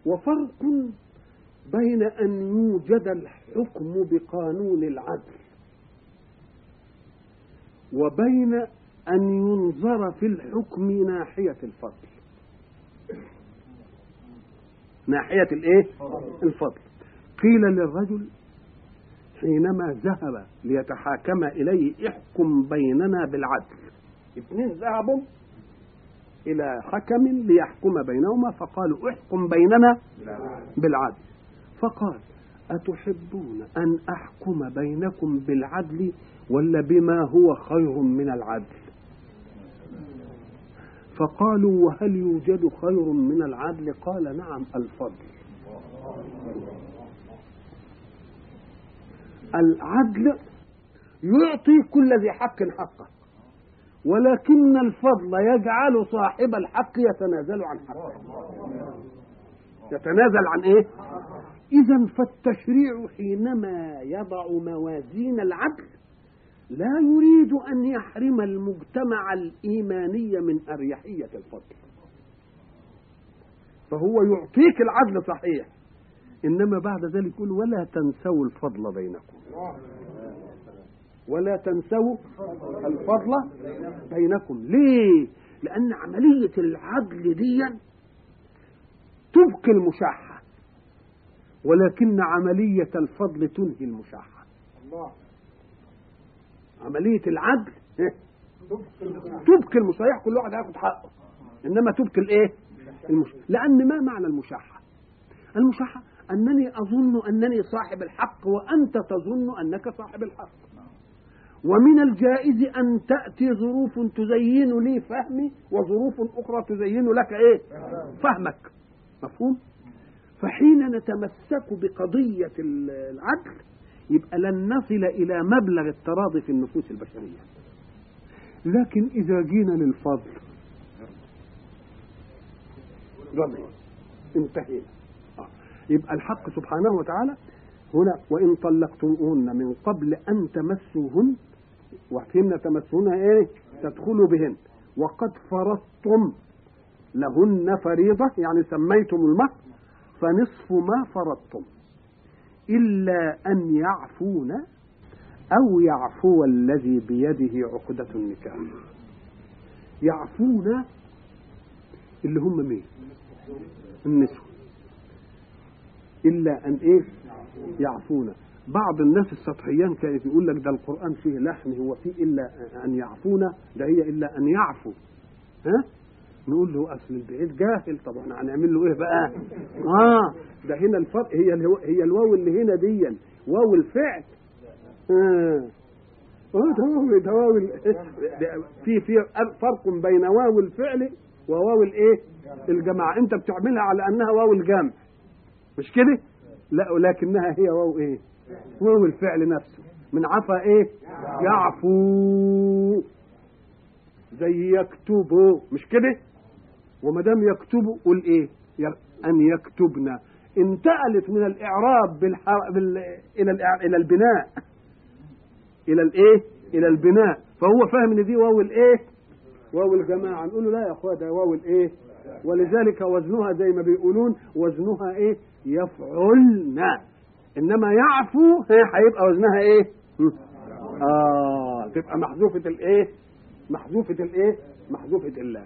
وفرق بين أن يوجد الحكم بقانون العدل وبين أن ينظر في الحكم ناحية الفضل ناحية الايه الفضل قيل للرجل حينما ذهب ليتحاكم إليه احكم بيننا بالعدل اثنين ذهبوا إلى حكم ليحكم بينهما فقالوا احكم بيننا بالعدل فقال أتحبون أن أحكم بينكم بالعدل ولا بما هو خير من العدل فقالوا وهل يوجد خير من العدل قال نعم الفضل العدل يعطي كل ذي حق حقه ولكن الفضل يجعل صاحب الحق يتنازل عن حقه يتنازل عن ايه اذا فالتشريع حينما يضع موازين العدل لا يريد ان يحرم المجتمع الايماني من اريحيه الفضل فهو يعطيك العدل صحيح انما بعد ذلك يقول ولا تنسوا الفضل بينكم ولا تنسوا الفضل بينكم ليه لان عمليه العدل دي تبقي المشاحه ولكن عمليه الفضل تنهي المشاحه عمليه العدل تبقي المصالح كل واحد هياخد حقه انما تبقي الايه المش... لان ما معنى المشاحه المشاحه انني اظن انني صاحب الحق وانت تظن انك صاحب الحق ومن الجائز ان تاتي ظروف تزين لي فهمي وظروف اخرى تزين لك ايه فهمك مفهوم فحين نتمسك بقضيه العدل يبقى لن نصل الى مبلغ التراضي في النفوس البشريه لكن اذا جينا للفضل رضي انتهينا آه. يبقى الحق سبحانه وتعالى هنا وإن طلقتموهن من قبل أن تمسوهن وفهمنا تمسوهن إيه تدخلوا بهن وقد فرضتم لهن فريضة يعني سميتم المهر فنصف ما فرضتم إلا أن يعفون أو يعفو الذي بيده عقدة النكاح يعفون اللي هم مين النسوة إلا أن إيه يعفون بعض الناس السطحيان كانت يقول لك ده القرآن فيه لحن هو فيه إلا أن يعفون ده هي إلا أن يعفو ها نقول له أصل البعيد جاهل طب احنا هنعمل له إيه بقى آه ده هنا الفرق هي الهو هي الواو اللي هنا دي واو الفعل آه اه ده واو في في فرق بين واو الفعل وواو الايه الجماعه انت بتعملها على انها واو الجمع مش كده لا ولكنها هي واو ايه واو الفعل نفسه من عفا ايه يعفو زي يكتبوا مش كده وما دام يكتبوا قول ايه ان يكتبنا انتقلت من الاعراب بالحر... بال... الى الإع... الى البناء الى الايه الى البناء فهو فاهم ان دي واو الايه واو الجماعه نقول له لا يا اخويا ده واو الايه ولذلك وزنها زي ما بيقولون وزنها ايه يفعلنا انما يعفو هيبقى وزنها ايه اه تبقى محذوفه الايه محذوفه الايه محذوفه الله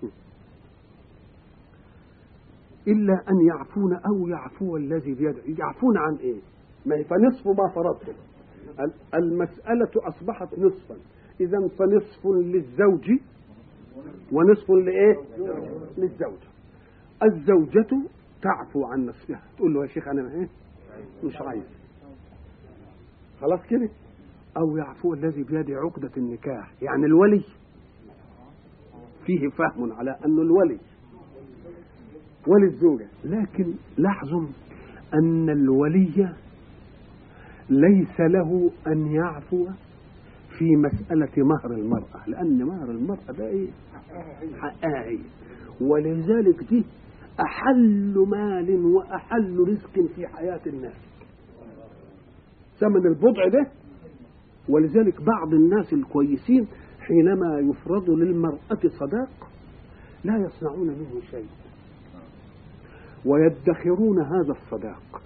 الا ان يعفون او يعفو الذي بيده يعفون عن ايه ما فنصف ما فرضتم المساله اصبحت نصفا اذا فنصف للزوج ونصف لايه للزوجه الزوجه تعفو عن نصفها تقول له يا شيخ انا ايه مش عايز خلاص كده او يعفو الذي بيده عقدة النكاح يعني الولي فيه فهم على انه الولي ولي الزوجة لكن لاحظوا ان الولي ليس له ان يعفو في مسألة مهر المرأة لأن مهر المرأة ده إيه؟ حقها ولذلك دي أحل مال وأحل رزق في حياة الناس ثمن البضع ده ولذلك بعض الناس الكويسين حينما يفرض للمرأة صداق لا يصنعون منه شيء ويدخرون هذا الصداق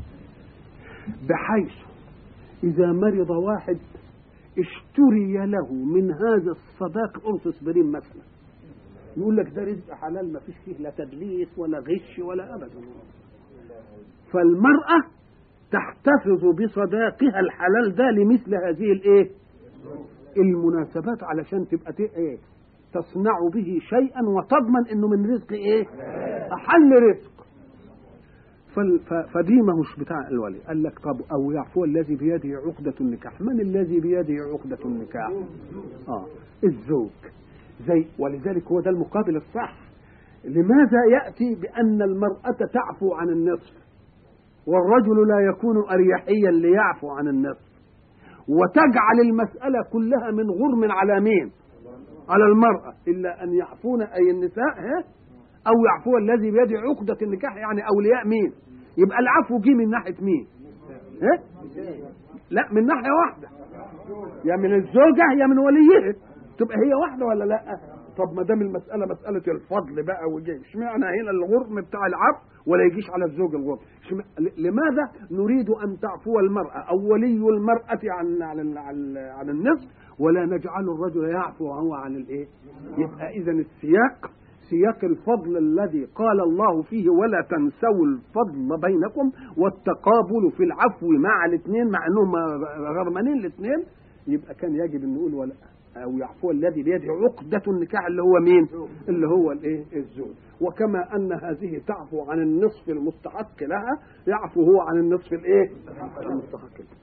بحيث إذا مرض واحد اشتري له من هذا الصداق قرص اسبرين مثلا يقول لك ده رزق حلال ما فيش فيه لا تدليس ولا غش ولا ابدا فالمرأة تحتفظ بصداقها الحلال ده لمثل هذه الايه المناسبات علشان تبقى ت- ايه تصنع به شيئا وتضمن انه من رزق ايه احل رزق فال- ف- فدي ما هوش بتاع الولي قال لك طب او يعفو الذي بيده عقدة النكاح من الذي بيده عقدة النكاح اه الزوج زي ولذلك هو ده المقابل الصح لماذا يأتي بأن المرأة تعفو عن النصف والرجل لا يكون أريحيا ليعفو عن النصف وتجعل المسألة كلها من غرم على مين على المرأة إلا أن يعفون أي النساء ها؟ أو يعفو الذي بيده عقدة النكاح يعني أولياء مين يبقى العفو جه من ناحية مين ها؟ لا من ناحية واحدة يا من الزوجة يا من وليها تبقى هي واحدة ولا لا طب ما دام المسألة مسألة الفضل بقى وجي اشمعنى هنا الغرم بتاع العفو ولا يجيش على الزوج الغرم اشمع- ل- لماذا نريد أن تعفو المرأة أو ولي المرأة عن عن عن, عن النصف ولا نجعل الرجل يعفو هو عن الايه يبقى إذا السياق سياق الفضل الذي قال الله فيه ولا تنسوا الفضل بينكم والتقابل في العفو مع الاثنين مع انهم غرمانين الاثنين يبقى كان يجب ان نقول ولا او يعفو الذي بيده عقدة النكاح اللي هو مين؟ اللي هو الايه؟ الزوج، وكما ان هذه تعفو عن النصف المستحق لها يعفو هو عن النصف الايه؟ المستحق لها.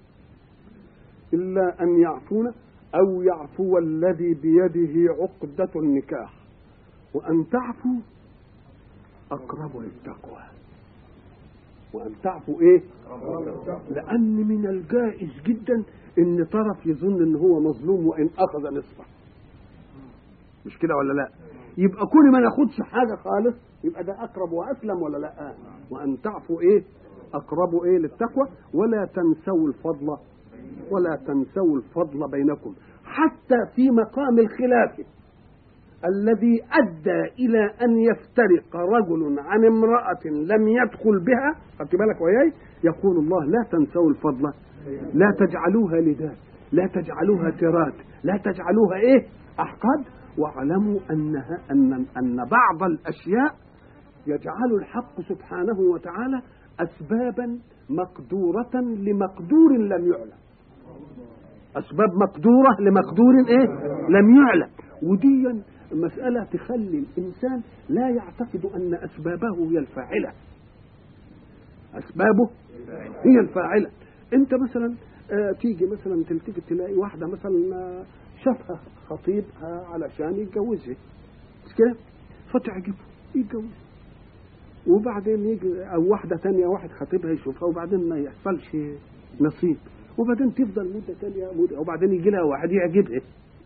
الا ان يعفون او يعفو الذي بيده عقدة النكاح وأن تعفوا أقرب للتقوى وأن تعفوا إيه؟ لأن من الجائز جدا إن طرف يظن إن هو مظلوم وإن أخذ نصفه مش كده ولا لا؟ يبقى كل ما ناخدش حاجة خالص يبقى ده أقرب وأسلم ولا لا؟ وأن تعفوا إيه؟ أقرب إيه للتقوى ولا تنسوا الفضل ولا تنسوا الفضل بينكم حتى في مقام الخلاف الذي أدى إلى أن يفترق رجل عن امرأة لم يدخل بها خدت بالك وياي يقول الله لا تنسوا الفضل لا تجعلوها لذات لا تجعلوها ترات لا تجعلوها إيه أحقاد واعلموا أنها أن أن بعض الأشياء يجعل الحق سبحانه وتعالى أسبابا مقدورة لمقدور لم يعلم أسباب مقدورة لمقدور إيه لم يعلم ودي مسألة تخلي الإنسان لا يعتقد أن أسبابه هي الفاعلة أسبابه هي الفاعلة أنت مثلا آه، تيجي مثلا تلتفت تلاقي واحدة مثلا آه، شافها خطيبها علشان يتجوزها مش كده فتعجبه يتجوز وبعدين يجي أو واحدة تانية واحد خطيبها يشوفها وبعدين ما يحصلش نصيب وبعدين تفضل مدة تانية مدة وبعدين يجي لها واحد يعجبها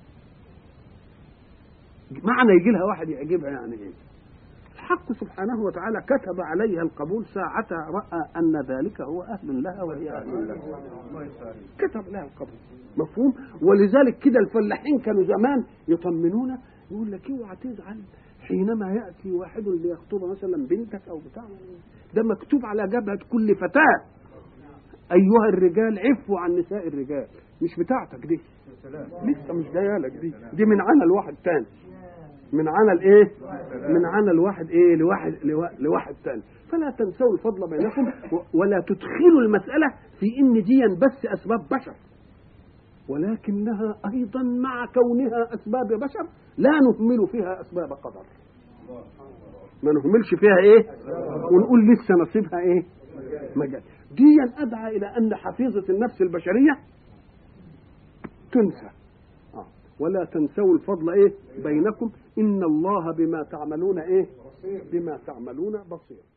معنى يجي لها واحد يعجبها يعني ايه الحق سبحانه وتعالى كتب عليها القبول ساعتها راى ان ذلك هو اهل لها وهي اهل له كتب لها القبول مفهوم ولذلك كده الفلاحين كانوا زمان يطمنونا يقول لك اوعى تزعل حينما ياتي واحد ليخطب مثلا بنتك او بتاع ده مكتوب على جبهه كل فتاه ايها الرجال عفوا عن نساء الرجال مش بتاعتك دي لسه مش جايه لك دي دي من عنا لواحد تاني من عنا الايه من عنا لواحد ايه لواحد لوا- لواحد تاني فلا تنسوا الفضل بينكم و- ولا تدخلوا المساله في ان دي بس اسباب بشر ولكنها ايضا مع كونها اسباب بشر لا نهمل فيها اسباب قدر ما نهملش فيها ايه ونقول لسه نصيبها ايه مجال دي ادعى الى ان حفيظه النفس البشريه تنسى آه. ولا تنسوا الفضل ايه بينكم ان الله بما تعملون ايه بما تعملون بصير